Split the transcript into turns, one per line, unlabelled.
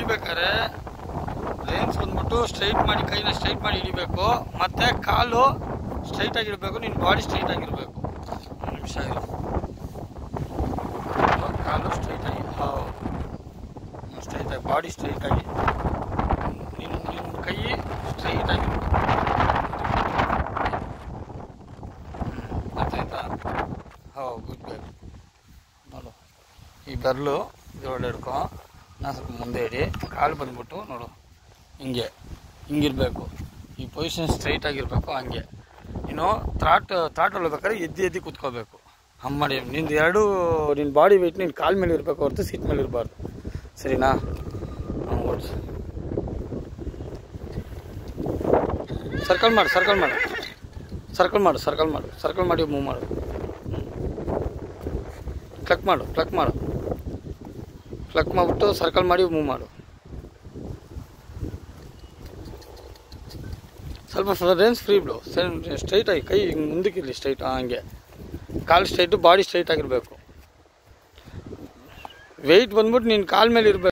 ಹಿಡಿಬೇಕಾದ್ರೆ rains ಬಂದ್ಬಿಟ್ಟು straight ಮಾಡಿ ಕೈನ ಸ್ಟ್ರೈಟ್ ಮಾಡಿ ಹಿಡಿಬೇಕು ಮತ್ತೆ ಕಾಲು ಸ್ಟ್ರೈಟ್ ಆಗಿರ್ಬೇಕು ನಿನ್ನ ಬಾಡಿ ಸ್ಟ್ರೈಟ್ ಆಗಿರ್ಬೇಕು ಒಂದು ನಿಮಿಷ ಇರು ಕಾಲು ಸ್ಟ್ರೈಟ್ ಆಗಿ ಸ್ಟ್ರೈಟ್ ಆಗಿ ಬಾಡಿ ಸ್ಟ್ರೈಟ್ ಆಗಿ ನಿನ್ನ ನಿನ್ನ ಕೈ ಸ್ಟ್ರೈಟ್ ಆಗಿರ್ಬೇಕು ಗೊತ್ತಾಯ್ತಾ ಹೋ ಗುಡ್ ಗುಡ್ ನೋಡು ಈ ಬೆರಳು ಇದ್ರೊಳಗೆ ಹಿಡ್ಕೊ ನಾ ಸ್ವಲ್ಪ ಮುಂದೆ ಇಡಿ ಕಾಲು ಬಂದ್ಬಿಟ್ಟು ನೋಡು ಹಿಂಗೆ ಹಿಂಗಿರ್ಬೇಕು ಈ ಪೊಸಿಷನ್ ಸ್ಟ್ರೈಟ್ ಆಗಿರ್ಬೇಕು ಹಂಗೆ ನೀನು ತ್ರಾಟ್ ತ್ರಾಟ್ ಹೊಲ್ಬೇಕಾದ್ರೆ ಎದ್ದು ಎದ್ದು ಕುತ್ಕೋಬೇಕು ಹಂಗೆ ಮಾಡಿ ನಿಂದು ಎರಡು ನಿನ್ನ ಬಾಡಿ ವೆಯ್ಟ್ ನಿನ್ನ ಕಾಲು ಮೇಲೆ ಇರಬೇಕು ಹೊರತು ಸೀಟ್ ಮೇಲೆ ಇರಬಾರ್ದು ಸರಿನಾ ಹ್ಞೂ ಓಡಿಸು ಸರ್ಕಲ್ ಮಾಡು ಸರ್ಕಲ್ ಮಾಡು ಸರ್ಕಲ್ ಮಾಡು ಸರ್ಕಲ್ ಮಾಡು ಸರ್ಕಲ್ ಮಾಡಿ ಮೂವ್ ಮಾಡು ಕ್ಲಕ್ ಮಾಡು ಕ್ಲಕ್ ಮಾಡು ಕ್ಲಕ್ ಮಾಡಿಬಿಟ್ಟು ಸರ್ಕಲ್ ಮಾಡಿ ಮೂವ್ ಮಾಡು ಸ್ವಲ್ಪ ರೇಂಜ್ ಫ್ರೀ ಬಿಡು ಸ್ಟ್ರೈಟ್ ಆಗಿ ಕೈ ಹಿಂಗೆ ಮುಂದಕ್ಕಿರಲಿ ಸ್ಟ್ರೈಟ್ ಹಂಗೆ ಕಾಲು ಸ್ಟ್ರೈಟು ಬಾಡಿ ಸ್ಟ್ರೈಟ್ ಆಗಿರಬೇಕು ವೆಯ್ಟ್ ಬಂದ್ಬಿಟ್ಟು ನಿನ್ನ ಕಾಲ ಮೇಲೆ ಇರಬೇಕು